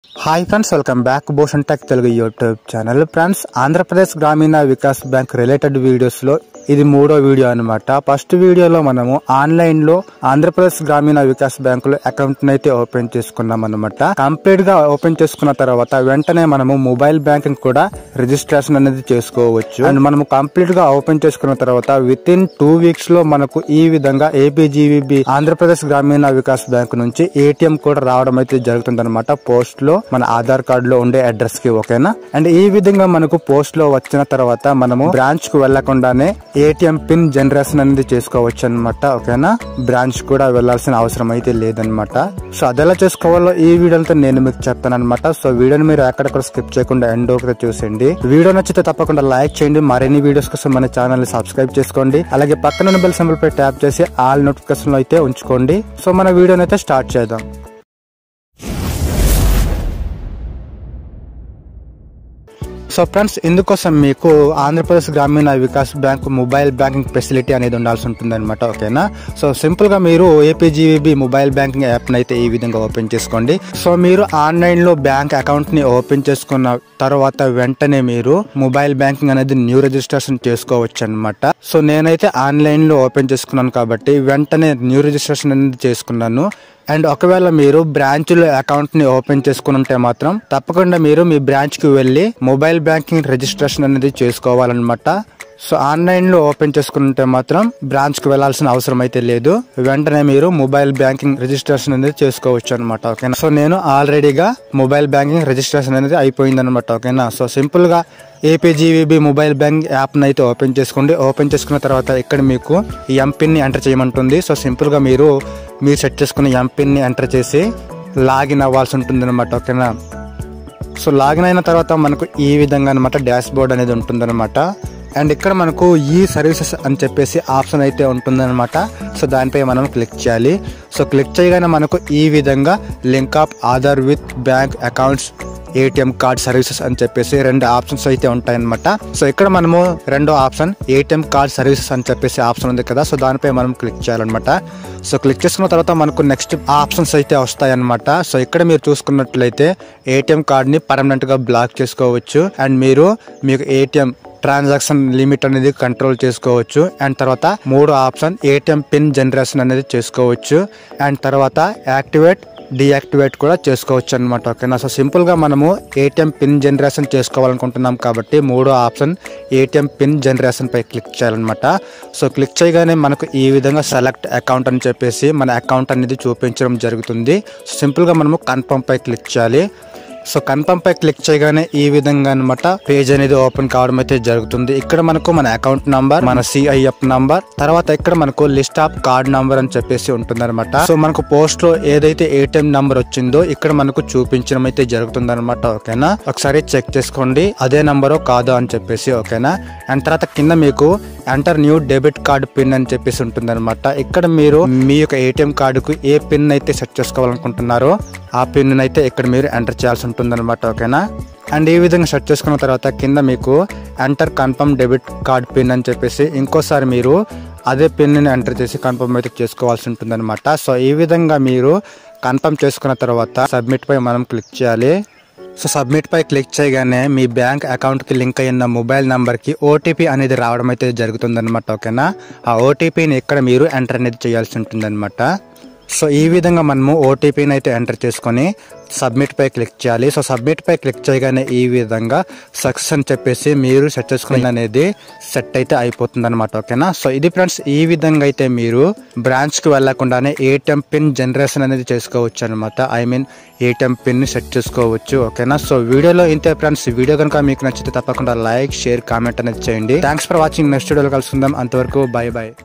hi friends welcome back Bhushan tech Telugu YouTube channel friends Andhra Pradesh Grameena Vikas bank related videos లో ఇది మూడో video అన్నమాట ఫస్ట్ వీడియోలో మనము ఆన్లైన్ లో ఆంధ్రప్రదేశ్ గ్రామీణ వికాస్ బ్యాంక్ లో అకౌంట్ అయితే ఓపెన్ చేసుకున్నాం అనమాట కంప్లీట్ గా ఓపెన్ చేసుకున్న తర్వాత వెంటనే మనము మొబైల్ బ్యాంకింగ్ కూడా రిజిస్ట్రేషన్ అనేది చేసుకోవచ్చు అండ్ మనము కంప్లీట్ గా ఓపెన్ చేసుకున్న తర్వాత విత్ ఇన్ టూ వీక్స్ లో మనకు ఈ విధంగా ఏపీజీవీబీ ఆంధ్రప్రదేశ్ గ్రామీణ వికాస్ బ్యాంక్ నుంచి ఏటీఎం కూడా రావడం అయితే జరుగుతుంది అనమాట పోస్ట్ లో మన ఆధార్ కార్డు లో ఉండే అడ్రస్ కి ఓకేనా అండ్ ఈ విధంగా మనకు పోస్ట్ లో వచ్చిన తర్వాత మనము బ్రాంచ్ కు వెళ్లకుండానే ఏటీఎం పిన్ జనరేషన్ అనేది చేసుకోవచ్చు అనమాట ఓకేనా బ్రాంచ్ కూడా వెళ్లాల్సిన అవసరం అయితే లేదనమాట సో అదెలా చేసుకోవాలో ఈ వీడియోతో నేను మీకు చెప్తాను అనమాట సో వీడియోని మీరు ఎక్కడెక్కడ స్కిప్ చేయకుండా ఎండ్ ఒకటి చూసేయండి వీడియో నచ్చితే తప్పకుండా లైక్ చేయండి మరిన్ని వీడియోస్ కోసం మన ఛానల్ ని సబ్స్క్రైబ్ చేసుకోండి అలాగే పక్కన బెల్ సింబల్ పై ట్యాప్ చేసి ఆల్ నోటిఫికేషన్ అయితే ఉంచుకోండి సో మన వీడియోని అయితే స్టార్ట్ చేద్దాం సో ఫ్రెండ్స్ ఇందుకోసం మీకు Andhra Pradesh Grameena Vikas bank mobile banking facility అనేది ఉండాల్సి ఉంటుంది అనమాట ఓకేనా సో సింపుల్ గా మీరు ఏపీజీవీబీ మొబైల్ బ్యాంకింగ్ యాప్ అయితే ఈ విధంగా ఓపెన్ చేసుకోండి సో మీరు ఆన్లైన్ లో బ్యాంక్ అకౌంట్ ని ఓపెన్ చేసుకున్న తర్వాత వెంటనే మీరు మొబైల్ బ్యాంకింగ్ అనేది న్యూ రిజిస్ట్రేషన్ చేసుకోవచ్చు అనమాట సో నేనైతే ఆన్లైన్ లో ఓపెన్ చేసుకున్నాను కాబట్టి వెంటనే న్యూ రిజిస్ట్రేషన్ అనేది చేసుకున్నాను అండ్ ఒకవేళ మీరు బ్రాంచ్ లో అకౌంట్ ని ఓపెన్ చేసుకుని ఉంటే మాత్రం తప్పకుండా మీరు మీ బ్రాంచ్ కి వెళ్ళి మొబైల్ బ్యాంకింగ్ రిజిస్ట్రేషన్ అనేది చేసుకోవాలన్నమాట సో ఆన్లైన్ లో ఓపెన్ చేసుకుంటే మాత్రం బ్రాంచ్ కి వెళ్లాల్సిన అవసరం అయితే లేదు వెంటనే మీరు మొబైల్ బ్యాంకింగ్ రిజిస్ట్రేషన్ అనేది చేసుకోవచ్చు అనమాట ఓకేనా సో నేను ఆల్రెడీగా మొబైల్ బ్యాంకింగ్ రిజిస్ట్రేషన్ అనేది అయిపోయింది అనమాట ఓకేనా సో సింపుల్ గా ఏపీజీవీబీ మొబైల్ బ్యాంక్ యాప్ అయితే ఓపెన్ చేసుకోండి ఓపెన్ చేసుకున్న తర్వాత ఇక్కడ మీకు ఈ ఎంపిన్ ని ఎంటర్ చేయమంటుంది సో సింపుల్ గా మీరు మీరు సెట్ చేసుకున్న ఎంపిన్ ని ఎంటర్ చేసి లాగిన్ అవ్వాల్సి ఉంటుంది అనమాట ఓకేనా సో లాగిన్ అయిన తర్వాత మనకు ఈ విధంగా అనమాట డాష్ బోర్డ్ అనేది ఉంటుందన్నమాట అండ్ ఇక్కడ మనకు ఈ సర్వీసెస్ అని చెప్పేసి ఆప్షన్ అయితే ఉంటుందన్నమాట సో దానిపై మనం క్లిక్ చేయాలి సో క్లిక్ చేయగానే మనకు ఈ విధంగా link of Aadhaar with bank accounts ATM card services అని చెప్పేసి రెండు ఆప్షన్స్ అయితే ఉంటాయన్నమాట సో ఇక్కడ మనము రెండో ఆప్షన్ ఏటీఎం కార్డ్ సర్వీసెస్ అని చెప్పేసి ఆప్షన్ ఉంది కదా సో దానిపై మనం క్లిక్ చేయాలన్నమాట సో క్లిక్ చేసుకున్న తర్వాత మనకు నెక్స్ట్ ఆప్షన్స్ అయితే వస్తాయన్నమాట సో ఇక్కడ మీరు చూసుకున్నట్లయితే ఏటీఎం కార్డ్ని పర్మనెంట్గా బ్లాక్ చేసుకోవచ్చు అండ్ మీరు మీకు ఏటీఎం ట్రాన్సాక్షన్ లిమిట్ అనేది కంట్రోల్ చేసుకోవచ్చు అండ్ తర్వాత మూడో ఆప్షన్ ఏటీఎం పిన్ జనరేషన్ అనేది చేసుకోవచ్చు అండ్ తర్వాత యాక్టివేట్ డియాక్టివేట్ కూడా చేసుకోవచ్చు అనమాట ఓకేనా సో సింపుల్ గా మనము ఏటీఎం పిన్ జనరేషన్ చేసుకోవాలనుకుంటున్నాం కాబట్టి మూడో ఆప్షన్ ఏటీఎం పిన్ జనరేషన్ పై క్లిక్ చేయాలన్నమాట సో క్లిక్ చేయగానే మనకు ఈ విధంగా సెలెక్ట్ అకౌంట్ అని చెప్పేసి మన అకౌంట్ అనేది చూపించడం జరుగుతుంది సింపుల్ గా మనము కన్ఫర్మ్ పై క్లిక్ చేయాలి సో కన్ఫర్మ్ పై క్లిక్ చేయగానే ఈ విధంగా అనమాట పేజ్ అనేది ఓపెన్ కావడం అయితే జరుగుతుంది ఇక్కడ మనకు మన అకౌంట్ నంబర్ మన సిఐఎఫ్ నంబర్ తర్వాత ఇక్కడ మనకు లిస్ట్ ఆఫ్ కార్డ్ నంబర్ అని చెప్పేసి ఉంటుంది అనమాట సో మనకు పోస్ట్ లో ఏదైతే ఏటీఎం నంబర్ వచ్చిందో ఇక్కడ మనకు చూపించడం అయితే జరుగుతుంది అనమాట ఓకేనా ఒకసారి చెక్ చేసుకోండి అదే నంబరో కాదో అని చెప్పేసి ఓకేనా అండ్ తర్వాత కింద మీకు enter new debit card pin అని చెప్పేసి ఉంటుంది అనమాట ఇక్కడ మీరు మీ యొక్క ఏటీఎం కార్డుకు ఏ పిన్ అయితే సెట్ చేసుకోవాలనుకుంటున్నారో ఆ పిన్ అయితే ఇక్కడ మీరు ఎంటర్ చేయాల్సి ఉంటుంది అనమాట ఓకేనా అండ్ ఈ విధంగా సెట్ చేసుకున్న తర్వాత కింద మీకు enter confirm debit card pin అని చెప్పేసి ఇంకోసారి మీరు అదే పిన్ని ఎంటర్ చేసి కన్ఫర్మ్ అయితే చేసుకోవాల్సి ఉంటుంది అనమాట సో ఈ విధంగా మీరు కన్ఫర్మ్ చేసుకున్న తర్వాత సబ్మిట్ పై మనం క్లిక్ చేయాలి సో సబ్మిట్ పై క్లిక్ చేయగానే మీ బ్యాంక్ అకౌంట్ కి లింక్ అయిన మొబైల్ నంబర్ కి ఓటీపీ అనేది రావడం అయితే జరుగుతుంది అనమాట ఓకేనా ఆ ఓటీపీని ఇక్కడ మీరు ఎంటర్ అనేది చేయాల్సి ఉంటుంది అనమాట సో ఈ విధంగా మనము ఓటీపీని అయితే ఎంటర్ చేసుకొని సబ్మిట్ పై క్లిక్ చేయాలి సో సబ్మిట్ పై క్లిక్ చేయగానే ఈ విధంగా సక్సెస్ అని చెప్పేసి మీరు సెట్ చేసుకుని అనేది సెట్ అయితే అయిపోతుంది అనమాట ఓకేనా సో ఇది ఫ్రెండ్స్ ఈ విధంగా అయితే మీరు బ్రాంచ్ కి వెళ్లకుండానే ఏటీఎం పిన్ జనరేషన్ అనేది చేసుకోవచ్చు అనమాట ఐ మీన్ ఏటీఎం పిన్ ని సెట్ చేసుకోవచ్చు ఓకేనా సో వీడియోలో ఇంతే ఫ్రెండ్స్ వీడియో కనుక మీకు నచ్చితే తప్పకుండా లైక్ షేర్ కామెంట్ అనేది చేయండి థ్యాంక్స్ ఫర్ వాచింగ్ నెక్స్ట్ వీడియోలో కలుసుకుందాం అంతవరకు బై బై